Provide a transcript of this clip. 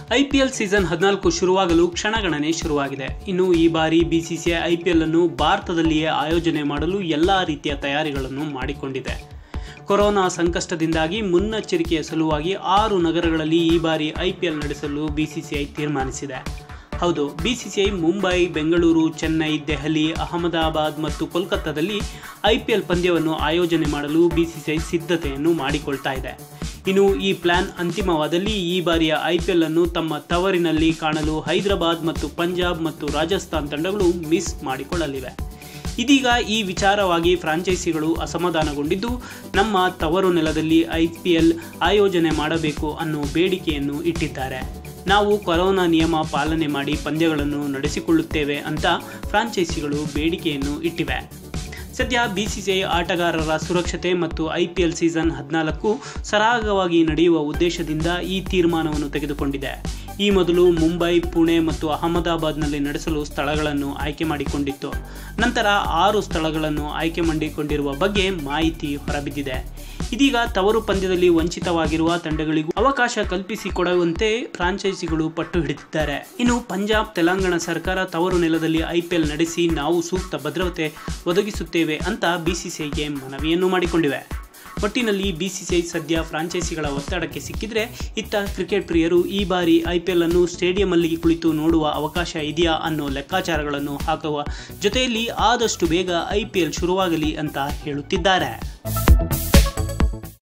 IPL season ಹದಿನಾಲ್ಕು ಶುರುವಾಗಲು ಕ್ಷಣಗಣನೆ ಶುರುವಾಗಿದೆ ಇನ್ನು ಈ ಬಾರಿ ಬಿಸಿಸಿಐ ಐಪಿಎಲ್ ಅನ್ನು ಭಾರತದಲ್ಲಿಯೇ ಆಯೋಜನೆ ಮಾಡಲು ಎಲ್ಲಾ ರೀತಿಯ ತಯಾರಿಗಳನ್ನು ಮಾಡಿಕೊಂಡಿದೆ ಕೊರೋನಾ ಸಂಕಷ್ಟದಿಂದಾಗಿ ಮುನ್ನೆಚ್ಚರಿಕೆಯ ಸಲುವಾಗಿ ಆರು ನಗರಗಳಲ್ಲಿ ಈ ಬಾರಿ ಐಪಿಎಲ್ ನಡೆಸಲು ಬಿಸಿಸಿಐ ತೀರ್ಮಾನಿಸಿದೆ ಹೌದು ಬಿಸಿಸಿಐ ಮುಂಬೈ ಬೆಂಗಳೂರು ಚೆನ್ನೈ ದೆಹಲಿ ಅಹಮದಾಬಾದ್ ಮತ್ತು ಕೋಲ್ಕತ್ತಾದಲ್ಲಿ ಐಪಿಎಲ್ ಪಂದ್ಯವನ್ನು ಆಯೋಜನೆ ಮಾಡಲು ಬಿಸಿಸಿಐ ಸಿದ್ಧತೆಯನ್ನು ಮಾಡಿಕೊಳ್ತಾ ಇದೆ ಇನ್ನು ಈ ಪ್ಲಾನ್ ಅಂತಿಮವಾದಲ್ಲಿ ಈ ಬಾರಿಯ ಐಪಿಎಲ್ ಅನ್ನು ತಮ್ಮ ತವರಿನಲ್ಲಿ ಕಾಣಲು ಹೈದರಾಬಾದ್ ಮತ್ತು ಪಂಜಾಬ್ ಮತ್ತು ರಾಜಸ್ಥಾನ್ ತಂಡಗಳು ಮಿಸ್ ಮಾಡಿಕೊಳ್ಳಲಿವೆ ಇದೀಗ ಈ ವಿಚಾರವಾಗಿ ಫ್ರಾಂಚೈಸಿಗಳು ಅಸಮಾಧಾನಗೊಂಡಿದ್ದು ನಮ್ಮ ತವರು ನೆಲದಲ್ಲಿ ಐಪಿಎಲ್ ಆಯೋಜನೆ ಮಾಡಬೇಕು ಅನ್ನೋ ಬೇಡಿಕೆಯನ್ನು ಇಟ್ಟಿದ್ದಾರೆ ನಾವು ಕೊರೋನಾ ನಿಯಮ ಪಾಲನೆ ಮಾಡಿ ಪಂದ್ಯಗಳನ್ನು ನಡೆಸಿಕೊಳ್ಳುತ್ತೇವೆ ಅಂತ ಫ್ರಾಂಚೈಸಿಗಳು ಬೇಡಿಕೆಯನ್ನು ಇಟ್ಟಿವೆ ಸದ್ಯ ಬಿಸಿಸಿಐ ಆಟಗಾರರ ಸುರಕ್ಷತೆ ಮತ್ತು ಐಪಿಎಲ್ ಸೀಸನ್ ಹದಿನಾಲ್ಕು ಸರಾಗವಾಗಿ ನಡೆಯುವ ಉದ್ದೇಶದಿಂದ ಈ ತೀರ್ಮಾನವನ್ನು ತೆಗೆದುಕೊಂಡಿದೆ ಈ ಮೊದಲು ಮುಂಬೈ ಪುಣೆ ಮತ್ತು ಅಹಮದಾಬಾದ್ನಲ್ಲಿ ನಡೆಸಲು ಸ್ಥಳಗಳನ್ನು ಆಯ್ಕೆ ಮಾಡಿಕೊಂಡಿತ್ತು ನಂತರ ಆರು ಸ್ಥಳಗಳನ್ನು ಆಯ್ಕೆ ಮಾಡಿಕೊಂಡಿರುವ ಬಗ್ಗೆ ಮಾಹಿತಿ ಹೊರಬಿದ್ದಿದೆ ಇದೀಗ ತವರು ಪಂದ್ಯದಲ್ಲಿ ವಂಚಿತವಾಗಿರುವ ತಂಡಗಳಿಗೂ ಅವಕಾಶ ಕಲ್ಪಿಸಿಕೊಡುವಂತೆ ಫ್ರಾಂಚೈಸಿಗಳು ಪಟ್ಟು ಹಿಡಿದಿದ್ದಾರೆ ಇನ್ನು ಪಂಜಾಬ್ ತೆಲಂಗಾಣ ಸರ್ಕಾರ ತವರು ನೆಲದಲ್ಲಿ ಐಪಿಎಲ್ ನಡೆಸಿ ನಾವು ಸೂಕ್ತ ಭದ್ರತೆ ಒದಗಿಸುತ್ತೇವೆ ಅಂತ ಬಿಸಿಸಿಐಗೆ ಮನವಿಯನ್ನು ಮಾಡಿಕೊಂಡಿವೆ ಒಟ್ಟಿನಲ್ಲಿ ಬಿಸಿಸಿಐ ಸದ್ಯ ಫ್ರಾಂಚೈಸಿಗಳ ಒತ್ತಡಕ್ಕೆ ಸಿಕ್ಕಿದ್ರೆ ಇತ್ತ ಕ್ರಿಕೆಟ್ ಪ್ರಿಯರು ಈ ಬಾರಿ ಐಪಿಎಲ್ ಅನ್ನು ಸ್ಟೇಡಿಯಂನಲ್ಲಿ ಕುಳಿತು ನೋಡುವ ಅವಕಾಶ ಇದೆಯಾ ಅನ್ನೋ ಲೆಕ್ಕಾಚಾರಗಳನ್ನು ಹಾಕುವ ಜೊತೆಯಲ್ಲಿ ಆದಷ್ಟು ಬೇಗ ಐಪಿಎಲ್ ಶುರುವಾಗಲಿ ಅಂತ ಹೇಳುತ್ತಿದ್ದಾರೆ